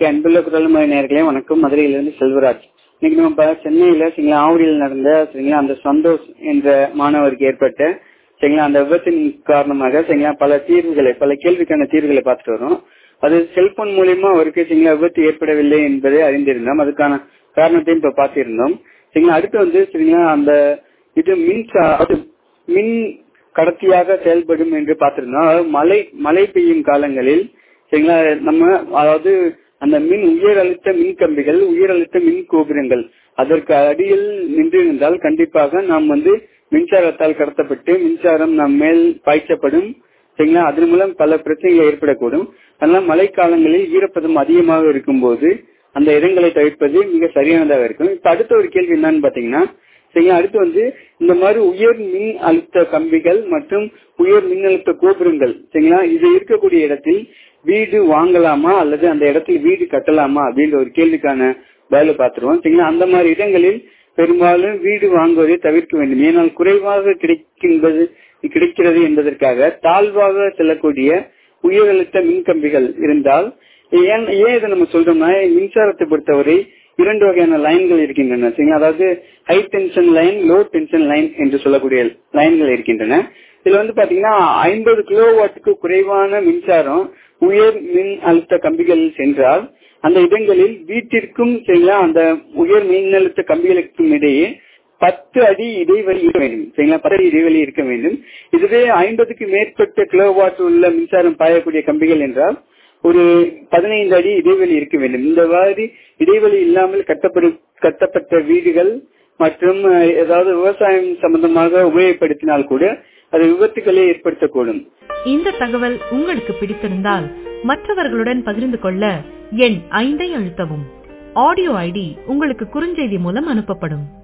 அன்புள்ள குரல்மொழி நேர்களே வணக்கம் மதுரையிலிருந்து செல்வராஜ் இன்னைக்கு நம்ம இப்ப சென்னையில சரிங்களா ஆவடியில் நடந்த சரிங்களா அந்த சந்தோஷ் என்ற மாணவருக்கு ஏற்பட்ட சரிங்களா அந்த விபத்தின் காரணமாக சரிங்களா பல தீர்வுகளை பல கேள்விக்கான தீர்வுகளை பார்த்துட்டு வரோம் அது செல்போன் மூலியமா அவருக்கு சரிங்களா விபத்து ஏற்படவில்லை என்பதை அறிந்திருந்தோம் அதுக்கான காரணத்தையும் இப்ப பார்த்திருந்தோம் சரிங்களா அடுத்து வந்து சரிங்களா அந்த இது மின்சா அது மின் கடத்தியாக செயல்படும் என்று பார்த்திருந்தோம் அதாவது மழை மழை பெய்யும் காலங்களில் சரிங்களா நம்ம அதாவது அந்த மின் உயர் அழுத்த மின் கம்பிகள் உயர் அழுத்த மின் கோபுரங்கள் அதற்கு அடியில் நின்றிருந்தால் கண்டிப்பாக நாம் வந்து மின்சாரத்தால் கடத்தப்பட்டு மின்சாரம் நம் மேல் பாய்ச்சப்படும் சரிங்களா அதன் மூலம் பல பிரச்சனைகள் ஏற்படக்கூடும் அதனால மழை காலங்களில் ஈரப்பதம் அதிகமாக இருக்கும் போது அந்த இடங்களை தவிர்ப்பது மிக சரியானதாக இருக்கும் இப்ப அடுத்த ஒரு கேள்வி என்னன்னு பாத்தீங்கன்னா சரிங்களா அடுத்து வந்து இந்த மாதிரி உயர் மின் அழுத்த கம்பிகள் மற்றும் உயர் மின்னழுத்த கோபுரங்கள் சரிங்களா இது இருக்கக்கூடிய இடத்தில் வீடு வாங்கலாமா அல்லது அந்த இடத்தில் வீடு கட்டலாமா அப்படின்ற ஒரு கேள்விக்கான பதில பார்த்துருவோம் சரிங்களா அந்த மாதிரி இடங்களில் பெரும்பாலும் வீடு வாங்குவதை தவிர்க்க வேண்டும் ஏனால் குறைவாக கிடைக்கின்றது கிடைக்கிறது என்பதற்காக தாழ்வாக செல்லக்கூடிய உயர் அழுத்த மின் கம்பிகள் இருந்தால் ஏன் ஏன் இதை நம்ம சொல்றோம்னா மின்சாரத்தை பொறுத்தவரை இரண்டு வகையான லைன்கள் இருக்கின்றன சரிங்களா அதாவது high tension line low tension line என்று சொல்லக்கூடிய லைன்கள் இருக்கின்றன இதுல வந்து பாத்தீங்கன்னா ஐம்பது கிலோ வாட்டுக்கு குறைவான மின்சாரம் உயர் மின் அழுத்த கம்பிகளில் சென்றால் அந்த இடங்களில் வீட்டிற்கும் சரிங்களா அந்த உயர் மின்னழுத்த கம்பிகளுக்கும் இடையே பத்து அடி இடைவெளி இருக்க வேண்டும் சரிங்களா பத்து அடி இடைவெளி இருக்க வேண்டும் இதுவே ஐம்பதுக்கு மேற்பட்ட கிலோவாட் உள்ள மின்சாரம் பாயக்கூடிய கம்பிகள் என்றால் ஒரு பதினைந்து அடி இடைவெளி இருக்க வேண்டும் இந்த மாதிரி இடைவெளி இல்லாமல் கட்டப்படு கட்டப்பட்ட வீடுகள் மற்றும் ஏதாவது விவசாயம் சம்பந்தமாக உபயோகப்படுத்தினால் கூட அது விபத்துக்களை ஏற்படுத்தக்கூடும் இந்த தகவல் உங்களுக்கு பிடித்திருந்தால் மற்றவர்களுடன் பகிர்ந்து கொள்ள எண் ஐந்தை அழுத்தவும் ஆடியோ ஐடி உங்களுக்கு குறுஞ்செய்தி மூலம் அனுப்பப்படும்